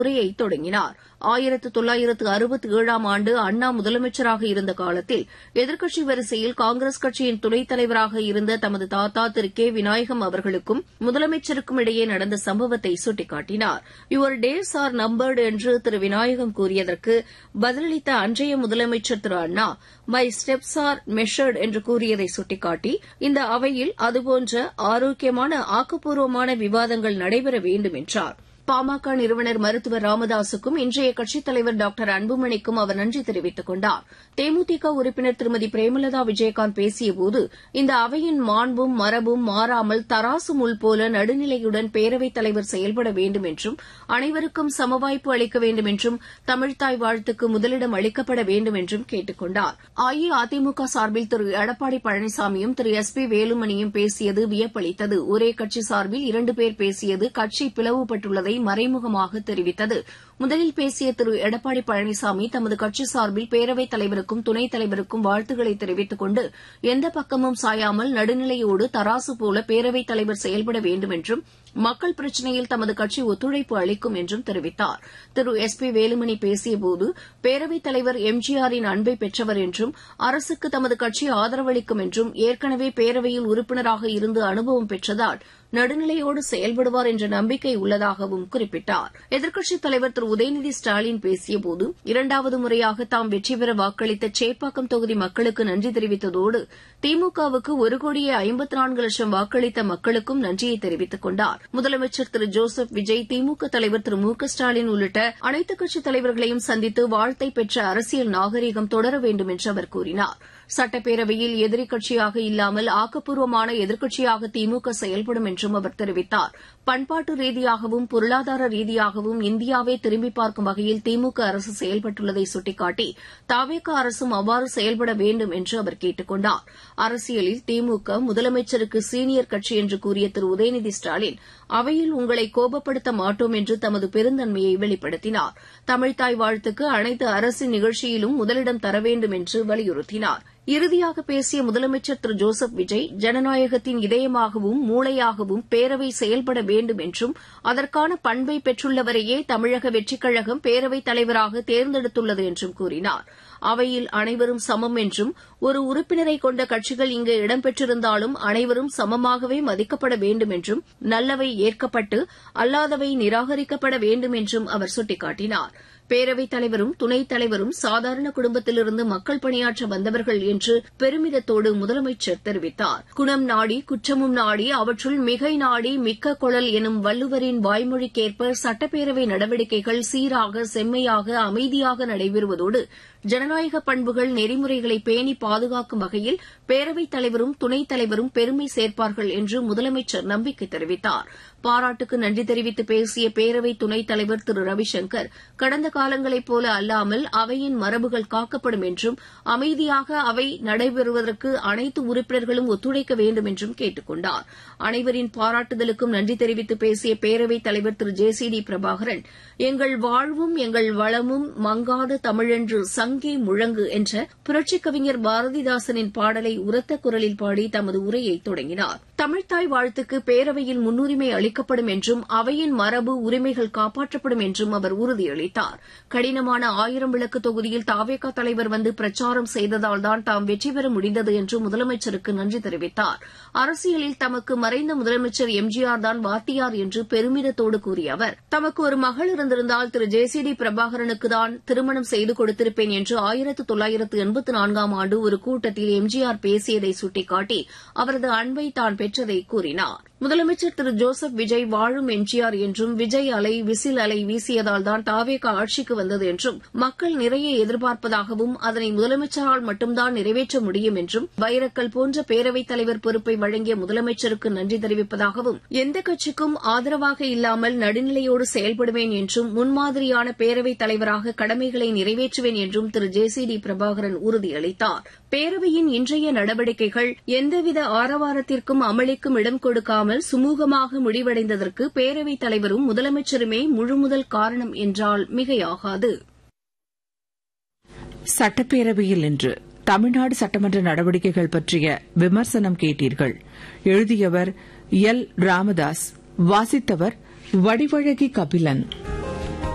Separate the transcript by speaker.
Speaker 1: உரையை தொடங்கினார் ஆயிரத்து தொள்ளாயிரத்து அறுபத்தி ஏழாம் ஆண்டு அண்ணா முதலமைச்சராக இருந்த காலத்தில் எதிர்க்கட்சி வரிசையில் காங்கிரஸ் கட்சியின் துணைத் தலைவராக இருந்த தமது தாத்தா திரு கே விநாயகம் அவர்களுக்கும் முதலமைச்சருக்கும் இடையே நடந்த சம்பவத்தை சுட்டிக்காட்டினார் யுவர் டேஸ் ஆர் நம்பர்டு என்று திரு விநாயகம் கூறியதற்கு பதிலளித்த அன்றைய முதலமைச்சர் திரு Anna my steps are measured என்று கூறியதை சுட்டிக்காட்டி இந்த அவையில் அதுபோன்ற ஆரோக்கியமான ஆக்கப்பூர்வமான விவாதங்கள் நடைபெற வேண்டும் என்றார் பாமக நிறுவனர் மருத்துவர் ராமதாசுக்கும் இன்றைய கட்சித் தலைவர் டாக்டர் அன்புமணிக்கும் அவர் நன்றி தெரிவித்துக் கொண்டார் தேமுதிக உறுப்பினர் திருமதி பிரேமலதா விஜயகாந்த் பேசியபோது இந்த அவையின் மாண்பும் மரபும் மாறாமல் தராசு முள் போல நடுநிலையுடன் பேரவைத் தலைவர் செயல்பட வேண்டும் என்றும் அனைவருக்கும் சமவாய்ப்பு அளிக்க வேண்டும் என்றும் தமிழ்தாய் வாழ்த்துக்கு முதலிடம் அளிக்கப்பட வேண்டும் என்றும் கேட்டுக் கொண்டார் அஇஅதிமுக சார்பில் திரு எடப்பாடி பழனிசாமியும் திரு எஸ் பி வேலுமணியும் பேசியது வியப்பளித்தது ஒரே கட்சி சார்பில் இரண்டு பேர் பேசியது கட்சி பிளவுபட்டுள்ளதை மறைமுகமாக தெரிவித்தது முதலில் பேசிய திரு எடப்பாடி பழனிசாமி தமது கட்சி சார்பில் பேரவைத் தலைவருக்கும் துணைத் தலைவருக்கும் வாழ்த்துக்களை தெரிவித்துக் கொண்டு எந்த பக்கமும் சாயாமல் நடுநிலையோடு தராசு போல பேரவைத் தலைவர் செயல்பட வேண்டும் என்றும் மக்கள் பிரச்சினையில் தமது கட்சி ஒத்துழைப்பு அளிக்கும் என்றும் தெரிவித்தார் திரு எஸ் பி வேலுமணி பேசியபோது பேரவைத் தலைவர் எம்ஜிஆரின் அன்பை பெற்றவர் என்றும் அரசுக்கு தமது கட்சி ஆதரவளிக்கும் என்றும் ஏற்கனவே பேரவையில் உறுப்பினராக இருந்து அனுபவம் பெற்றதால் நடுநிலையோடு செயல்படுவார் என்ற நம்பிக்கை உள்ளதாகவும் குறிப்பிட்டார் எதிர்க்கட்சித் தலைவர் திரு உதயநிதி ஸ்டாலின் பேசியபோது இரண்டாவது முறையாக தாம் வெற்றி பெற வாக்களித்த சேப்பாக்கம் தொகுதி மக்களுக்கு நன்றி தெரிவித்ததோடு திமுகவுக்கு ஒரு கோடியே ஐம்பத்து நான்கு லட்சம் வாக்களித்த மக்களுக்கும் நன்றியை தெரிவித்துக் கொண்டார் முதலமைச்சர் திரு ஜோசப் விஜய் திமுக தலைவர் திரு மு க ஸ்டாலின் உள்ளிட்ட அனைத்துக் கட்சித் தலைவர்களையும் சந்தித்து வாழ்த்தை பெற்ற அரசியல் நாகரீகம் தொடர வேண்டும் என்று அவர் கூறினார் சட்டப்பேரவையில் எதிரிக் கட்சியாக இல்லாமல் ஆக்கப்பூர்வமான எதிர்க்கட்சியாக திமுக செயல்படும் என்றும் அவர் தெரிவித்தார் பண்பாட்டு ரீதியாகவும் பொருளாதார ரீதியாகவும் இந்தியாவே திரும்பி பார்க்கும் வகையில் திமுக அரசு செயல்பட்டுள்ளதை சுட்டிக்காட்டி தாவேக அரசும் அவ்வாறு செயல்பட வேண்டும் என்று அவர் கேட்டுக் கொண்டார் அரசியலில் திமுக முதலமைச்சருக்கு சீனியர் கட்சி என்று கூறிய திரு உதயநிதி ஸ்டாலின் அவையில் உங்களை கோபப்படுத்த மாட்டோம் என்று தமது பெருந்தன்மையை வெளிப்படுத்தினார் தமிழ்தாய் வாழ்த்துக்கு அனைத்து அரசின் நிகழ்ச்சியிலும் முதலிடம் தர வேண்டும் என்று வலியுறுத்தினார் இறுதியாக பேசிய முதலமைச்சர் திரு ஜோசப் விஜய் ஜனநாயகத்தின் இதயமாகவும் மூளையாகவும் பேரவை செயல்பட வேண்டும் என்றும் அதற்கான பண்பை பெற்றுள்ளவரையே தமிழக வெற்றிக் கழகம் பேரவைத் தலைவராக தேர்ந்தெடுத்துள்ளது என்றும் கூறினார் அவையில் அனைவரும் சமம் என்றும் ஒரு உறுப்பினரை கொண்ட கட்சிகள் இங்கு இடம்பெற்றிருந்தாலும் அனைவரும் சமமாகவே மதிக்கப்பட வேண்டும் என்றும் நல்லவை ஏற்கப்பட்டு அல்லாதவை நிராகரிக்கப்பட வேண்டும் என்றும் அவர் சுட்டிக்காட்டினார் பேரவைத் தலைவரும் துணைத் தலைவரும் சாதாரண குடும்பத்திலிருந்து மக்கள் பணியாற்ற வந்தவர்கள் என்று பெருமிதத்தோடு முதலமைச்சர் தெரிவித்தார் குணம் நாடி குற்றமும் நாடி அவற்றுள் மிகை நாடி மிக்க குழல் எனும் வள்ளுவரின் வாய்மொழிக்கேற்ப சட்டப்பேரவை நடவடிக்கைகள் சீராக செம்மையாக அமைதியாக நடைபெறுவதோடு ஜனநாயக பண்புகள் நெறிமுறைகளை பேணி பாதுகாக்கும் வகையில் பேரவைத் தலைவரும் துணைத் தலைவரும் பெருமை சேர்ப்பார்கள் என்று முதலமைச்சர் நம்பிக்கை தெரிவித்தார் பாராட்டுக்கு நன்றி தெரிவித்து பேசிய பேரவை துணைத் தலைவர் திரு ரவிசங்கர் கடந்த காலங்களைப் போல அல்லாமல் அவையின் மரபுகள் காக்கப்படும் என்றும் அமைதியாக அவை நடைபெறுவதற்கு அனைத்து உறுப்பினர்களும் ஒத்துழைக்க வேண்டும் என்றும் கேட்டுக் கொண்டார் அனைவரின் பாராட்டுதலுக்கும் நன்றி தெரிவித்து பேசிய பேரவைத் தலைவர் திரு ஜே சி டி பிரபாகரன் எங்கள் வாழ்வும் எங்கள் வளமும் மங்காத தமிழென்று சங்கே முழங்கு என்ற புரட்சிக் கவிஞர் பாரதிதாசனின் பாடலை உரத்த குரலில் பாடி தமது உரையை தொடங்கினார் தமிழ்தாய் வாழ்த்துக்கு பேரவையில் முன்னுரிமை அளிக்கப்படும் என்றும் அவையின் மரபு உரிமைகள் காப்பாற்றப்படும் என்றும் அவர் உறுதியளித்தார் கடினமான ஆயிரம் விளக்கு தொகுதியில் தாவேகா தலைவர் வந்து பிரச்சாரம் செய்ததால்தான் தாம் வெற்றி பெற முடிந்தது என்று முதலமைச்சருக்கு நன்றி தெரிவித்தார் அரசியலில் தமக்கு மறைந்த முதலமைச்சர் எம்ஜிஆர் தான் வாத்தியார் என்று பெருமிதத்தோடு கூறிய அவர் தமக்கு ஒரு மகள் இருந்திருந்தால் திரு ஜே சி டி பிரபாகரனுக்கு தான் திருமணம் செய்து கொடுத்திருப்பேன் என்று ஆயிரத்து தொள்ளாயிரத்து எண்பத்து நான்காம் ஆண்டு ஒரு கூட்டத்தில் எம்ஜிஆர் பேசியதை சுட்டிக்காட்டி அவரது அன்பை தான் பெற்றதை கூறினார் முதலமைச்சர் திரு ஜோசப் விஜய் வாழும் எம்ஜிஆர் என்றும் விஜய் அலை விசில் அலை வீசியதால் தான் தாவேக ஆட்சிக்கு வந்தது என்றும் மக்கள் நிறைய எதிர்பார்ப்பதாகவும் அதனை முதலமைச்சரால் மட்டும்தான் நிறைவேற்ற முடியும் என்றும் வைரக்கல் போன்ற பேரவைத் தலைவர் பொறுப்பை வழங்கிய முதலமைச்சருக்கு நன்றி தெரிவிப்பதாகவும் எந்த கட்சிக்கும் ஆதரவாக இல்லாமல் நடுநிலையோடு செயல்படுவேன் என்றும் முன்மாதிரியான பேரவைத் தலைவராக கடமைகளை நிறைவேற்றுவேன் என்றும் திரு ஜே சி டி பிரபாகரன் உறுதியளித்தார் பேரவையின் இன்றைய நடவடிக்கைகள் எந்தவித ஆரவாரத்திற்கும் அமளிக்கும் இடம் கொடுக்காமல் சுமூகமாக முடிவடைந்ததற்கு பேரவைத் தலைவரும் முதலமைச்சருமே முழுமுதல் காரணம் என்றால் மிகையாகாது
Speaker 2: சட்டப்பேரவையில் இன்று தமிழ்நாடு சட்டமன்ற நடவடிக்கைகள் பற்றிய விமர்சனம் கேட்டீர்கள் எழுதியவர் எல் ராமதாஸ் வாசித்தவர் வடிவழகி கபிலன்